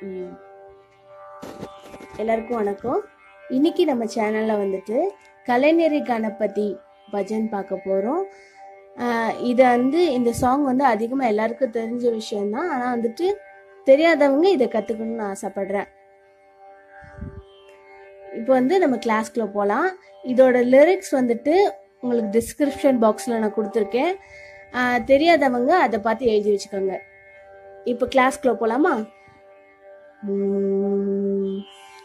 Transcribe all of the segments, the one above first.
ம். எல்லாருக்கும் வணக்கம் இன்னைக்கு நம்ம சேனல்ல வந்துட்டு கலைஞரி கணபதி பஜன் பார்க்க போகிறோம் இது வந்து இந்த சாங் வந்து அதிகமாக எல்லாருக்கும் தெரிஞ்ச விஷயம்தான் ஆனால் வந்துட்டு தெரியாதவங்க இதை கற்றுக்கணும்னு ஆசைப்படுறேன் இப்போ வந்து நம்ம கிளாஸ்க்குள்ள போகலாம் இதோட லிரிக்ஸ் வந்துட்டு உங்களுக்கு டிஸ்கிரிப்ஷன் பாக்ஸில் நான் கொடுத்துருக்கேன் ஆஹ் தெரியாதவங்க அதை பார்த்து எழுதி வச்சுக்கோங்க இப்போ கிளாஸ்க்குள்ள போகலாமா உம்.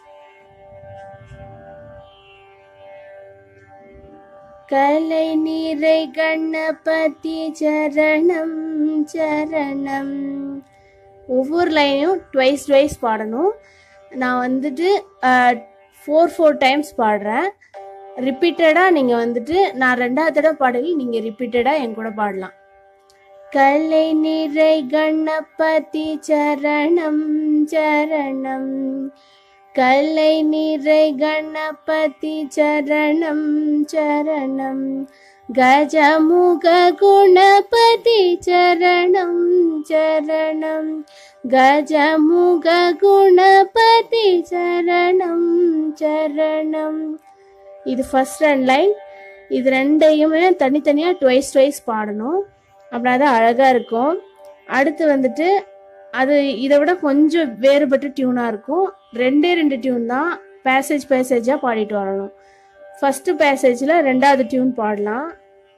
கலை நீரை கணபதி சரணம் சரணம் ஒவ்வொரு லைனையும் ட்வைஸ் ட்வைஸ் பாடணும் நான் வந்துட்டு ஃபோர் ஃபோர் டைம்ஸ் பாடுறேன் ரிப்பீட்டடாக நீங்கள் வந்துட்டு நான் ரெண்டாவது தடவை பாடல் நீங்கள் ரிப்பீட்டடாக என் கூட பாடலாம் கலை நிறை கணபதி சரணம் சரணம் கலை நிறை கணபதி சரணம் சரணம் கஜமுக குணபதி சரணம் சரணம் கஜமுக குணபதி சரணம் சரணம் இது ஃபர்ஸ்ட் ரெண்டு லைன் இது ரெண்டையுமே தனித்தனியாக ட்வைஸ் ட்வைஸ் பாடணும் அப்படின்னா தான் அழகாக இருக்கும் அடுத்து வந்துட்டு அது இதை விட கொஞ்சம் வேறுபட்ட டியூனாக இருக்கும் ரெண்டே ரெண்டு டியூன் தான் பேசேஜ் பேசேஜாக பாடிட்டு வரணும் ஃபர்ஸ்ட் பேசேஜில் ரெண்டாவது டியூன் பாடலாம்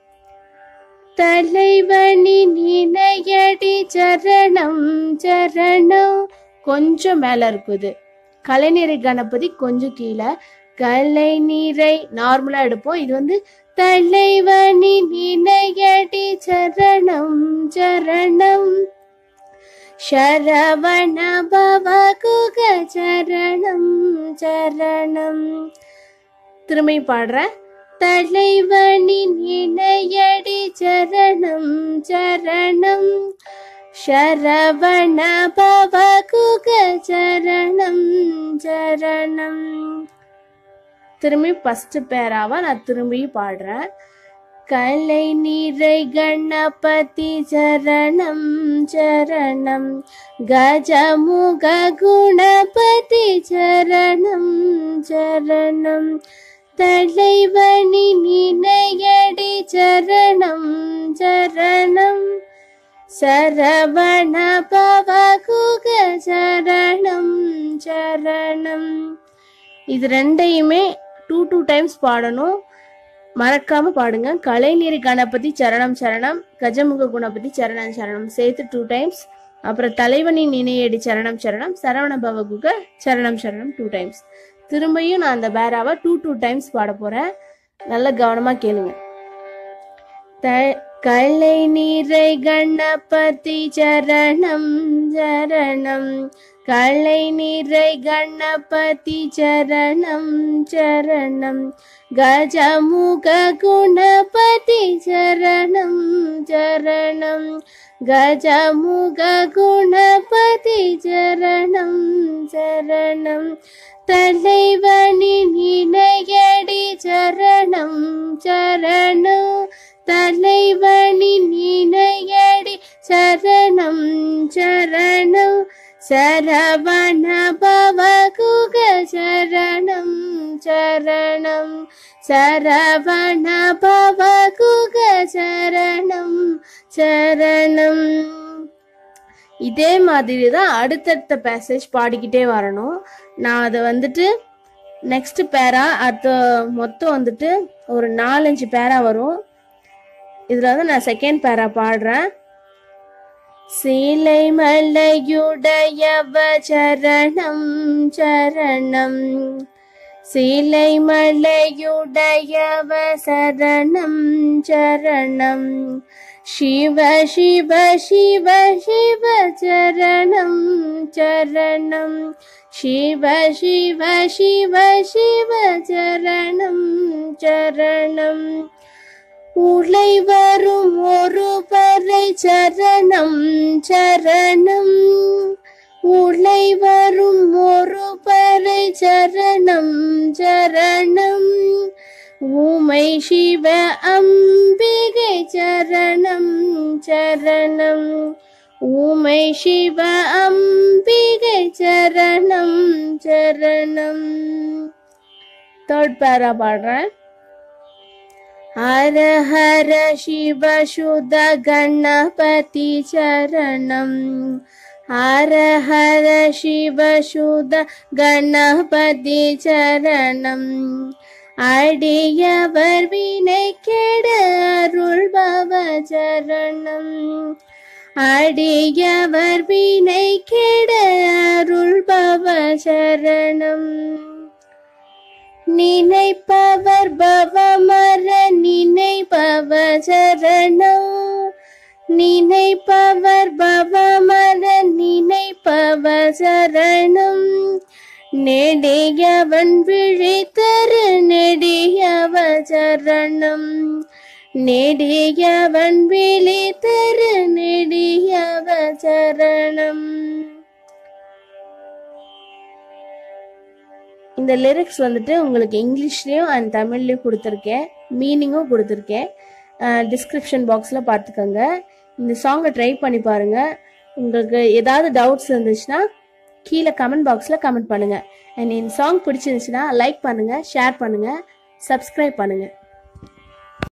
தலைவனி நினையடி சரணம் சரணம் கொஞ்சம் மேலே இருக்குது கலைநீரை கணபதி கொஞ்சம் கீழே கலை நீரை நார்மலா எடுப்போம் இது வந்து தலைவனி நினையடி சரணம் சரணம் சரவண பவ குக சரணம் சரணம் திரும்பி பாடுறேன் தலைவனி நினையடி சரணம் சரணம் சரவண பவ குக சரணம் சரணம் திரும்பி ஃபர்ஸ்ட் பேராவா நான் திரும்பி பாடுறேன் கலை நீரை கணபதி சரணம் சரணம் கஜமுக குணபதி சரணம் சரணம் தலைவனி நினையடி சரணம் சரணம் சரவண பவகுக சரணம் சரணம் இது ரெண்டையுமே டூ டூ டைம்ஸ் பாடணும் மறக்காம பாடுங்க கலைநீர் கணபதி சரணம் சரணம் கஜமுக குணபதி சரணம் சரணம் சேர்த்து டூ டைம்ஸ் அப்புறம் தலைவனின் நினையடி சரணம் சரணம் சரவண பவகுக சரணம் சரணம் டூ டைம்ஸ் திரும்பியும் நான் அந்த பேராவை டூ டூ டைம்ஸ் பாட போறேன் நல்ல கவனமா கேளுங்க த- கலை நீரை கணபதி சரணம் சரணம் கலை நீரை கணபதி சரணம் சரணம் கஜமுக குணபதி சரணம் சரணம் கஜமுக குணபதி சரணம் சரணம் தலைவனி நினையடி சரணம் சரணம் தலைவனி நினையடி சரணம் சரணம் சரவண பவகுக சரணம் சரணம் சரவண பவகுக சரணம் சரணம் இதே மாதிரி தான் அடுத்தடுத்த பேசேஜ் பாடிக்கிட்டே வரணும் நான் அதை வந்துட்டு நெக்ஸ்ட் பேரா அடுத்த மொத்தம் வந்துட்டு ஒரு நாலஞ்சு பேரா வரும் இதில் வந்து நான் செகண்ட் பேரா பாடுறேன் சீலை மலையுடையவ சரணம் சரணம் சீலை மலையுடையவ சரணம் சரணம் சிவ சிவ சிவ சிவ சரணம் சரணம் சிவ சிவ சிவ சிவ சரணம் சரணம் உலை வரும் ஒரு பறை சரணம் சரணம் உலை வரும் ஒரு பறை சரணம் சரணம் ஊமை சிவ அம்பிகை சரணம் சரணம் ஊமை சிவ அம்பிகை சரணம் சரணம் தேர்ட் பேரா பாடுறேன் ஹர ஹர சிவ சுத கணபதி சரணம் ஹர ஹர சிவ சுத கணபதி சரணம் அடியவர் வினை கெட அருள்பவ சரணம் அடியவர் வினை கெட அருள்பவ சரணம் நினைப்பவர் பவமர நினைப்பவ சரணம் நினைப்பவர் பவமர நினைப்பவ சரணம் நெடியவன் விழித்தரு நெடியவ சரணம் நெடியவன் விழித்தரு நெடியவ சரணம் இந்த லிரிக்ஸ் வந்துட்டு உங்களுக்கு இங்கிலீஷ்லேயும் அண்ட் தமிழ்லேயும் கொடுத்துருக்கேன் மீனிங்கும் கொடுத்துருக்கேன் டிஸ்கிரிப்ஷன் பாக்ஸில் பார்த்துக்கோங்க இந்த சாங்கை ட்ரை பண்ணி பாருங்கள் உங்களுக்கு ஏதாவது டவுட்ஸ் இருந்துச்சுன்னா கீழே கமெண்ட் பாக்ஸில் கமெண்ட் பண்ணுங்கள் அண்ட் இந்த சாங் பிடிச்சிருந்துச்சுன்னா லைக் பண்ணுங்கள் ஷேர் பண்ணுங்கள் சப்ஸ்கிரைப் பண்ணுங்கள்